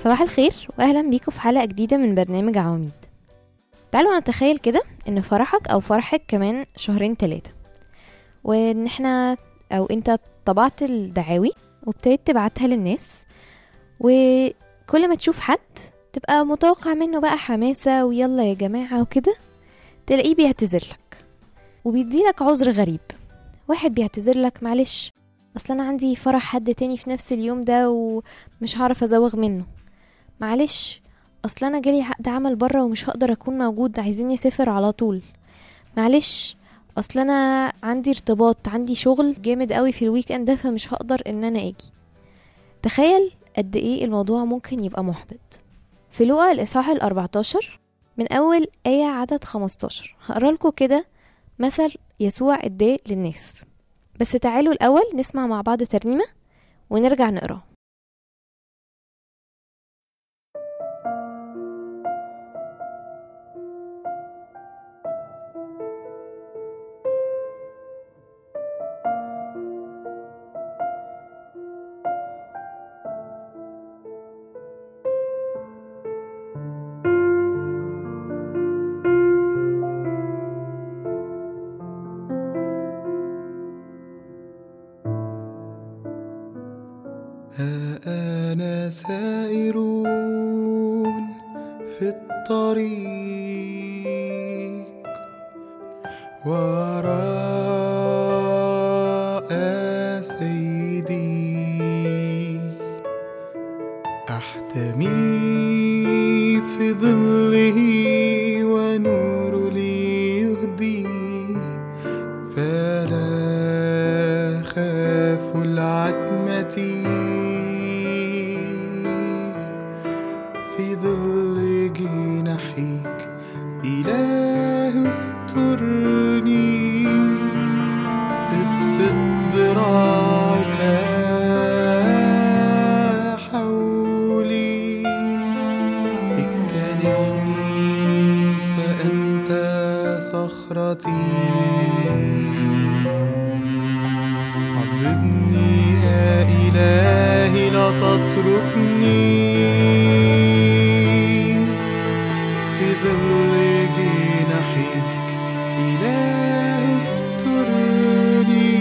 صباح الخير واهلا بيكم في حلقه جديده من برنامج عواميد تعالوا نتخيل كده ان فرحك او فرحك كمان شهرين تلاتة وان احنا او انت طبعت الدعاوي وابتديت تبعتها للناس وكل ما تشوف حد تبقى متوقع منه بقى حماسة ويلا يا جماعة وكده تلاقيه بيعتذر لك وبيديلك عذر غريب واحد بيعتذر لك معلش اصل انا عندي فرح حد تاني في نفس اليوم ده ومش هعرف ازوغ منه معلش اصل انا جالي عقد عمل بره ومش هقدر اكون موجود عايزيني اسافر على طول معلش اصل انا عندي ارتباط عندي شغل جامد قوي في الويك اند ده فمش هقدر ان انا اجي تخيل قد ايه الموضوع ممكن يبقى محبط في لوقا الاصحاح ال14 من اول ايه عدد 15 هقرا لكم كده مثل يسوع اداه للناس بس تعالوا الاول نسمع مع بعض ترنيمه ونرجع نقرا ها أنا سائرون في الطريق وراء سيدي أحتمي في ظله ونور لي يهدي فلا خاف العتمة في ظل جناحيك إله استرني ابسط ذراعك حولي اكتنفني فأنت صخرتي عضدني يا إلهي لا تتركني في ظل جناحيك إله استرني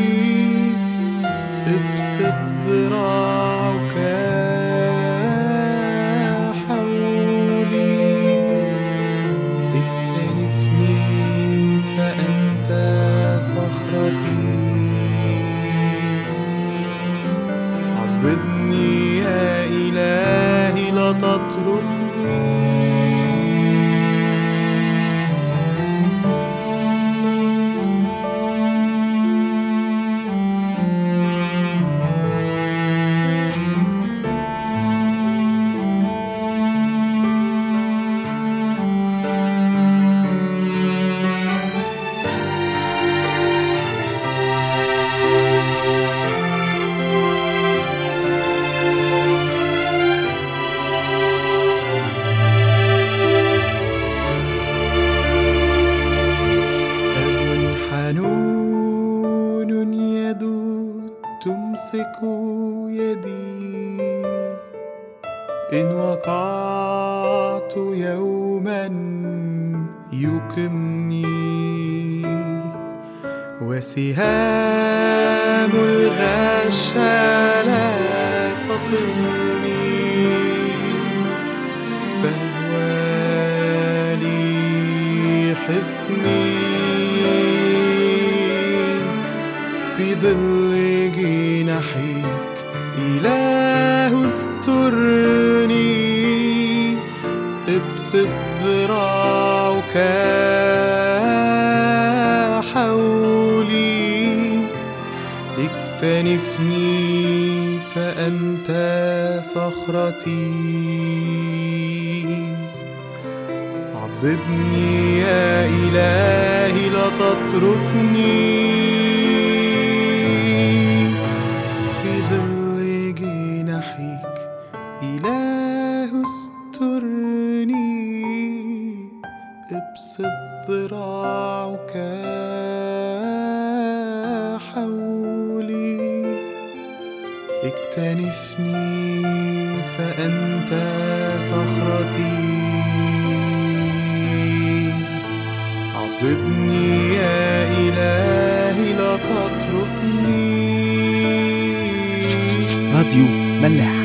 ابسط ذراعك حولي اكتنفني فأنت صخرتي عضدني يا إلهي لا تتركني أب حنون يدود تمسك يدي إن وقعت يوما يقمني وسهام الغش لا تطلني فهو لي حصني في ظل جناحيك إله استرني ابسط ذراعك حولي اكتنفني فأنت صخرتي عضدني يا إلهي لا تتركني في ظل جناحيك إله استرني ابسط ذراعك حولي اكتنفني فأنت أنت صخرتي عضدني يا إلهي لا تتركني راديو ملاح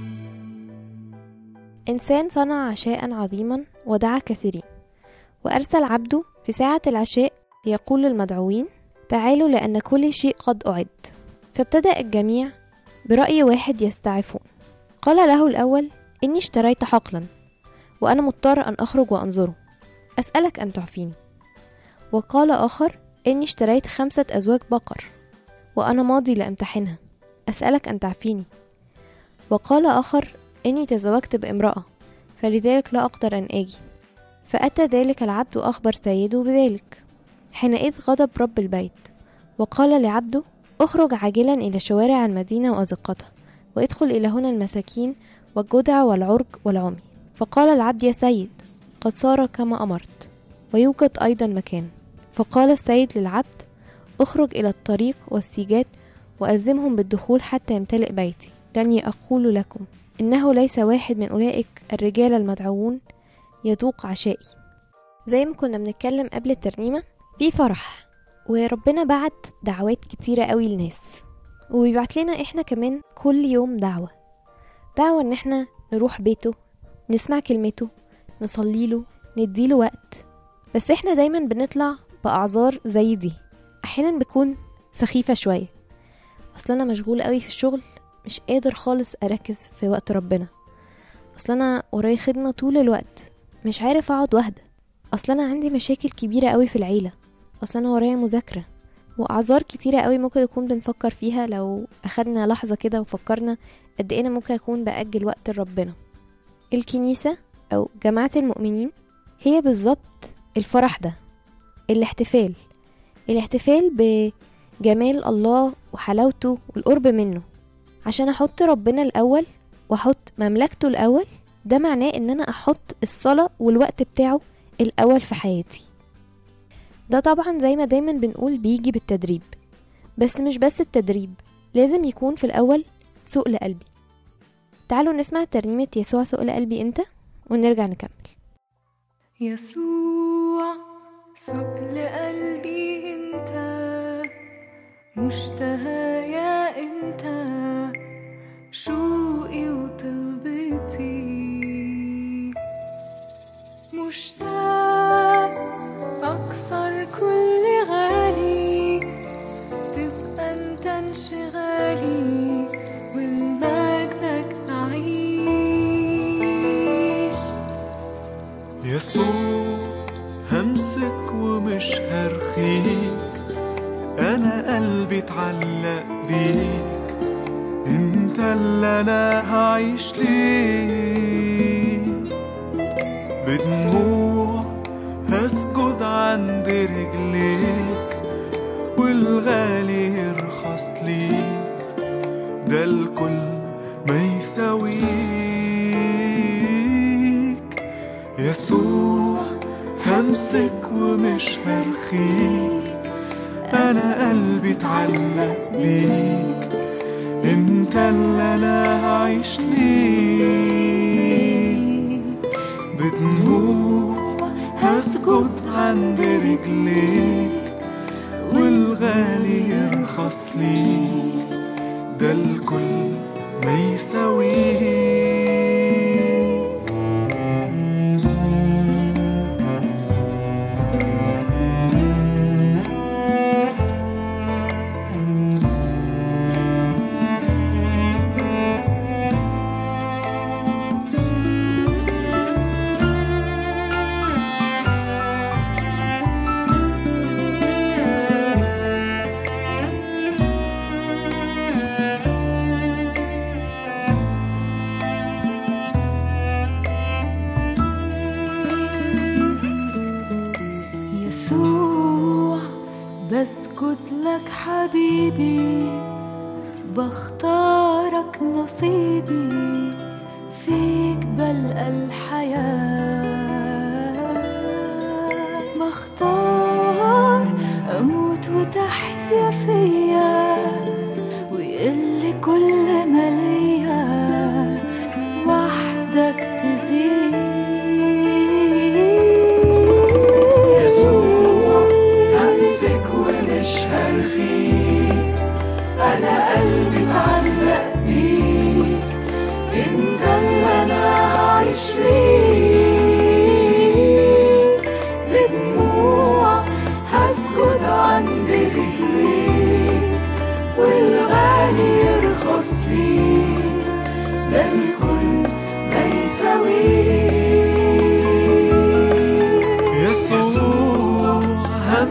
إنسان صنع عشاء عظيما ودعا كثيرين وأرسل عبده في ساعة العشاء ليقول للمدعوين تعالوا لأن كل شيء قد أعد فابتدأ الجميع برأي واحد يستعفون قال له الأول إني اشتريت حقلا وأنا مضطر أن أخرج وأنظره أسألك أن تعفيني وقال آخر إني اشتريت خمسة أزواج بقر وأنا ماضي لأمتحنها أسألك أن تعفيني وقال آخر إني تزوجت بامرأة فلذلك لا أقدر أن آجي فأتى ذلك العبد وأخبر سيده بذلك حينئذ غضب رب البيت وقال لعبده اخرج عاجلا إلى شوارع المدينة وأزقتها وادخل إلى هنا المساكين والجدع والعرج والعمي فقال العبد يا سيد قد صار كما أمرت ويوجد أيضا مكان فقال السيد للعبد اخرج إلى الطريق والسيجات وألزمهم بالدخول حتى يمتلئ بيتي لاني أقول لكم إنه ليس واحد من أولئك الرجال المدعوون يذوق عشائي زي ما كنا بنتكلم قبل الترنيمة في فرح وربنا بعت دعوات كتيرة قوي لناس وبيبعت لنا احنا كمان كل يوم دعوة دعوة ان احنا نروح بيته نسمع كلمته نصلي له نديله وقت بس احنا دايما بنطلع بأعذار زي دي احيانا بكون سخيفة شوية اصل انا مشغول قوي في الشغل مش قادر خالص اركز في وقت ربنا اصل انا ورايا خدمة طول الوقت مش عارف اقعد واحدة اصل انا عندي مشاكل كبيرة قوي في العيلة اصل انا ورايا مذاكرة واعذار كتيرة قوي ممكن يكون بنفكر فيها لو اخدنا لحظة كده وفكرنا قد ايه انا ممكن اكون باجل وقت لربنا الكنيسة او جماعة المؤمنين هي بالظبط الفرح ده الاحتفال الاحتفال بجمال الله وحلاوته والقرب منه عشان احط ربنا الاول واحط مملكته الاول ده معناه ان انا احط الصلاة والوقت بتاعه الاول في حياتي ده طبعا زي ما دايما بنقول بيجي بالتدريب بس مش بس التدريب لازم يكون في الاول سوق لقلبي تعالوا نسمع ترنيمة يسوع سوق لقلبي انت ونرجع نكمل يسوع سوق لقلبي انت مشتهى يا انت شوقي وطلبتي مشتاق اكسر كل غالي تبقى انت انشغالي ولمجدك اعيش يسوع همسك ومش هرخيك انا قلبي اتعلق بيك انت اللي انا هعيش ليك بدموع هسجد عند رجليك والغالي يرخص ليك ده الكل ما يساويك يسوع همسك ومش هرخيك انا قلبي اتعلق بيك انت اللي انا هعيش ليك بدموع هسجد عند رجليك والغالي يرخص ليك ده الكل ما يساويك يسوع بسجد لك حبيبي بختارك نصيبي فيك بلقى الحياة بختار أموت وتحيا فيا ويقل كل ما ليا وحدك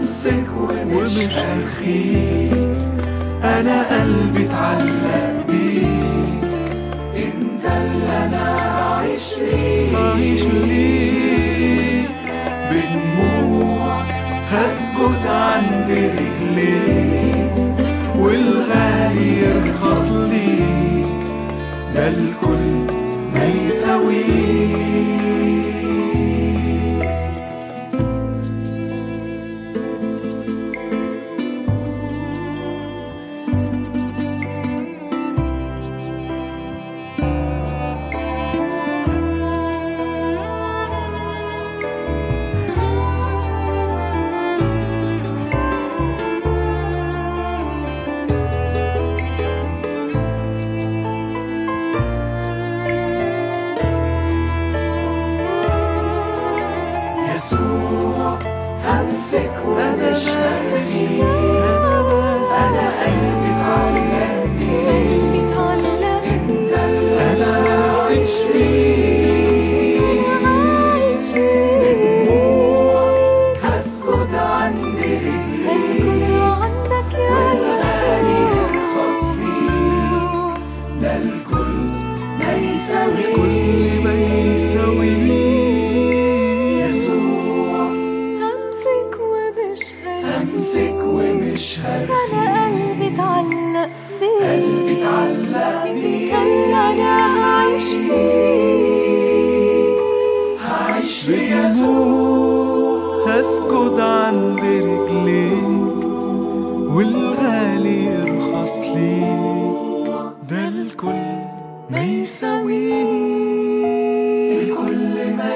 همسك ومش هرخيك انا قلبي اتعلق بيك انت اللي انا عايش ليك عايش ليك بدموع هسجد عند رجليك والغالي يرخص ليك ده الكل ما يساويك يسوع همسك ومش هسيب انا قلبي اتعلق بيك اتعلق انت اللي انا عايش فيه عايش هسجد عند رجليك اسكت عندك يا والغالي يسوع يرخص ليك ده الكل ما يساوي الكل ما يساوي يسوع همسك ومش هرمي همسك ومش هرخي انا قلبي اتعلق بيك قلبي اتعلق بيك انت اللي انا هعيش ليك هعيش بيسوع هسجد عند رجليك والغالي يرخص ليك ده الكل ما يساويه الكل ما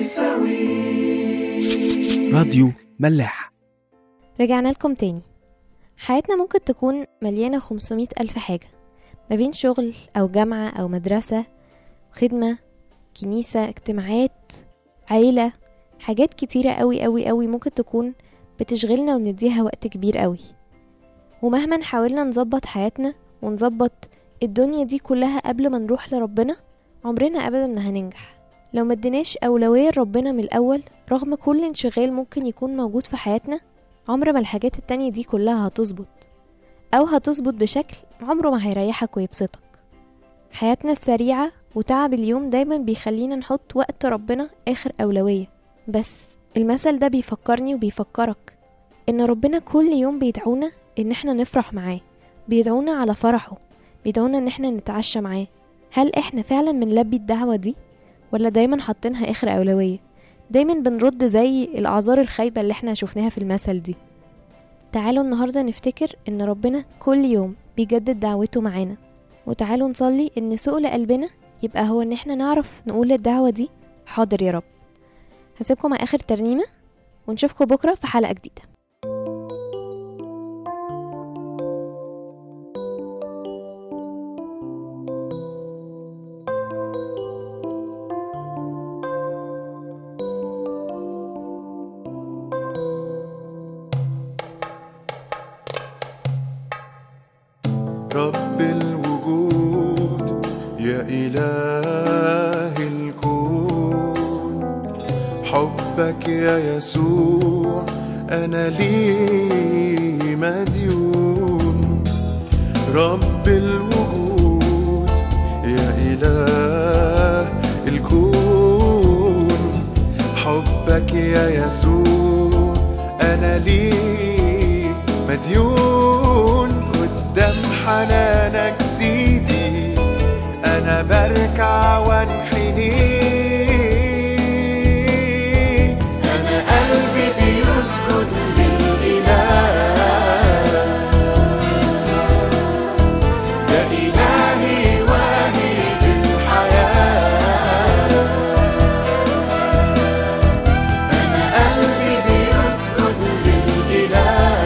يساويه راديو ملاح رجعنا لكم تاني حياتنا ممكن تكون مليانة 500 ألف حاجة ما بين شغل أو جامعة أو مدرسة خدمة كنيسة اجتماعات عيلة حاجات كتيرة قوي قوي قوي ممكن تكون بتشغلنا ونديها وقت كبير قوي ومهما حاولنا نظبط حياتنا ونظبط الدنيا دي كلها قبل ما نروح لربنا عمرنا أبدا ما هننجح لو مديناش أولوية لربنا من الأول رغم كل انشغال ممكن يكون موجود في حياتنا عمر ما الحاجات التانية دي كلها هتظبط أو هتظبط بشكل عمره ما هيريحك ويبسطك حياتنا السريعة وتعب اليوم دايما بيخلينا نحط وقت ربنا آخر أولوية بس المثل ده بيفكرني وبيفكرك إن ربنا كل يوم بيدعونا إن احنا نفرح معاه بيدعونا على فرحه بيدعونا إن احنا نتعشى معاه هل احنا فعلا بنلبي الدعوة دي ولا دايما حاطينها آخر أولوية دايما بنرد زي الأعذار الخايبة اللي احنا شفناها في المثل دي تعالوا النهاردة نفتكر إن ربنا كل يوم بيجدد دعوته معانا وتعالوا نصلي إن سؤل قلبنا يبقى هو إن احنا نعرف نقول الدعوة دي حاضر يا رب هسيبكم مع آخر ترنيمة ونشوفكم بكرة في حلقة جديدة رب الوجود يا إله الكون حبك يا يسوع أنا لي مديون رب الوجود يا إله الكون حبك يا يسوع أنا لي مديون قدام حنانك سيدي أنا بركع وانحني أنا قلبي بيسجد للإله يا إلهي واهب الحياة أنا قلبي بيسجد للإله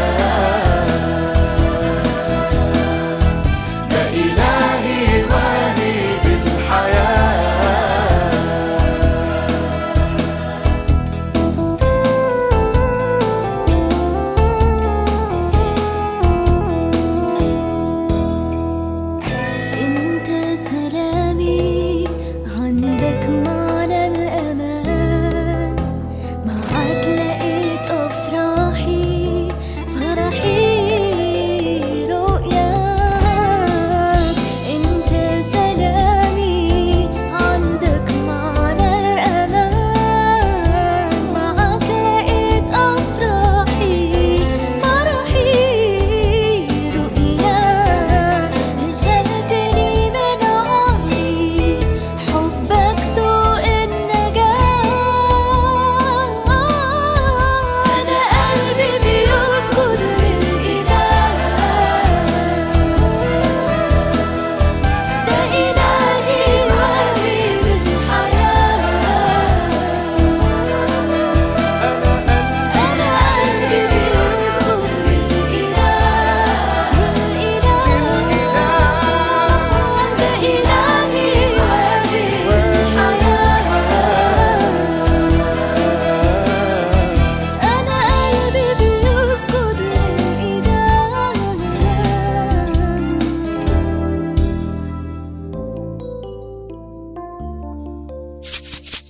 يا إلهي واهب الحياة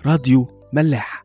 راديو ملاح